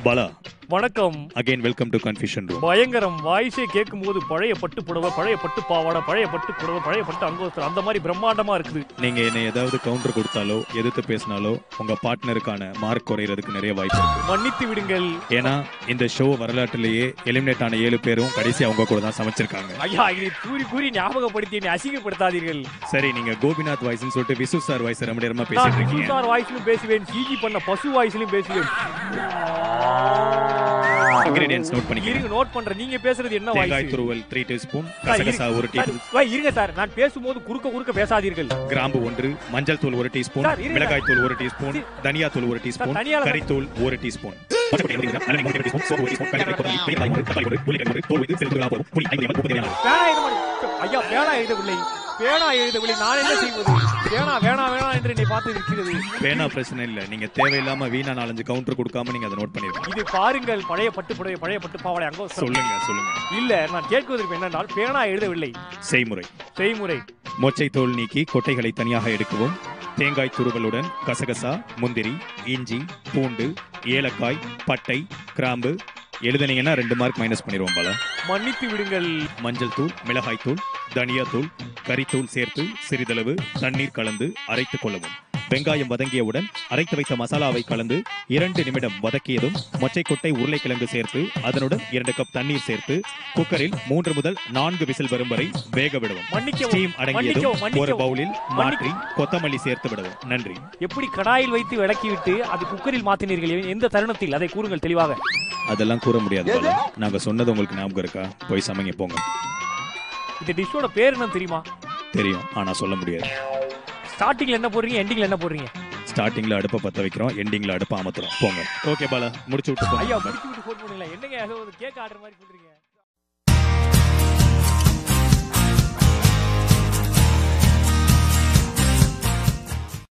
பாலா வணக்கம் again welcome to confusion room பயங்கரம் வாய்ஸே கேட்கும் போது பழைய பட்டு புடவை பழைய பட்டு பாவாடை பழைய பட்டு புடவை பழைய பட்டு அங்கோஸ்தர் அந்த மாதிரி பிரம்மாண்டமா இருக்குது நீங்க என்ன ஏதாவது கவுண்டர் கொடுத்தாலோ எதிர்த்து பேசினாலோ உங்க பார்ட்னருக்கான மார்க் குறையறதுக்கு நிறைய வாய்ப்பு இருக்கு மன்னித்து விடுங்கள் ஏன்னா இந்த ஷோ வரலாற்றிலேயே எலிமினேட் ஆன ஏழு பேரும் கடைசி அவங்க கூட தான் சமைச்சிருக்காங்க ஐயா இதை கூறி கூறி ஞாபகப்படுத்தி என்னை அசிங்கப்படுத்தாதீர்கள் சரி நீங்க கோபிநாத் வாய்ஸ்னு சொல்லிட்டு விசு சார் வாய்ஸ் ரொம்ப நேரமா பேசிட்டு நான் இருக்கீங்க சூசார் வாய்ஸ்லயும் பேசுவேன் சிஜி பண்ண பசு வாய்ஸ்லயும் பேசுவேன் இன்கிரீடியன்ஸ் நோட் பண்ணிக்கிறீங்க இருங்க நோட் பண்றேன் நீங்க பேசுறது என்ன தேங்காய் வாய்ஸ் துருவல் த்ரீ டீஸ்பூன் சார், கசகசா ஒரு சார், டீஸ்பூன் சார், இருங்க சார் நான் பேசும்போது குறுக்க குறுக்க பேசாதீர்கள் கிராம்பு ஒன்று மஞ்சள் தூள் ஒரு டீஸ்பூன் சார், இருங்க. மிளகாய் தூள் ஒரு டீஸ்பூன் தனியா தூள் ஒரு டீஸ்பூன் தனியால- கறித்தூள் ஒரு டீஸ்பூன் பேனா எழுத மாட்டேன் ஐயா பேனா எழுதவில்லை பேனா எழுதவில்லை நான் என்ன செய்வது பேனா வேணா வேணா என்று என்னை பார்த்து இருக்கிறது பேனா பிரச்சனை இல்ல நீங்க தேவையில்லாம வீணா நாலஞ்சு கவுண்டர் கொடுக்காம நீங்க அதை நோட் பண்ணிருக்கீங்க இது பாருங்கள் பழைய பட்டு புடவை பழைய பட்டு பாவாடை அங்கோ சொல்லுங்க சொல்லுங்க இல்ல நான் கேட்குவதற்கு என்னென்றால் பேனா எழுதவில்லை செய்முறை செய்முறை மொச்சை தோல் நீக்கி கொட்டைகளை தனியாக எடுக்கவும் தேங்காய் துருவலுடன் கசகசா முந்திரி இஞ்சி பூண்டு ஏலக்காய் பட்டை கிராம்பு எழுதுனீங்கன்னா ரெண்டு மார்க் மைனஸ் பண்ணிடுவோம் பாலா மன்னித்து விடுங்கள் மஞ்சள் தூள் மிளகாய் தூள் தனியா தூள் கறித்தூள் சேர்த்து சிறிதளவு தண்ணீர் கலந்து அரைத்துக் கொள்ளவும் வெங்காயம் வதங்கியவுடன் அரைத்து வைத்த மசாலாவை கலந்து இரண்டு நிமிடம் வதக்கியதும் மொச்சைக்கொட்டை உருளைக்கிழங்கு சேர்த்து அதனுடன் இரண்டு கப் தண்ணீர் சேர்த்து குக்கரில் மூன்று முதல் நான்கு விசில் வரும் வரை வேக விடவும் மன்னிக்கவும் ஸ்டீம் அடங்கியதும் மன்னிக்கவும், மன்னிக்கவும். ஒரு பவுலில் மாற்றி கொத்தமல்லி சேர்த்து விடவும் நன்றி எப்படி கடாயில் வைத்து விளக்கிவிட்டு அது குக்கரில் மாத்தினீர்கள் எந்த தருணத்தில் அதை கூறுங்கள் தெளிவாக அதெல்லாம் கூற முடியாது பாலா. நாங்க சொன்னது உங்களுக்கு ஞாபகம் இருக்கா போய் சமைங்க போங்க இந்த டிஷ்ஷோட பேர் என்ன தெரியுமா தெரியும் ஆனா சொல்ல முடியாது ஸ்டார்டிங்ல என்ன போடுறீங்க எண்டிங்ல என்ன போடுறீங்க ஸ்டார்டிங்ல அடுப்பை பத்த வைக்கிறோம் எண்டிங்ல அடுப்பை அமர்த்துறோம் போங்க ஓகே பாலா முடிச்சு விட்டு ஐயா போங்க முடிச்சு விட்டு ஃபோன் பண்ணல என்னங்க ஏதோ ஒரு கேக் ஆர்டர் மாதிரி சொல்றீங்க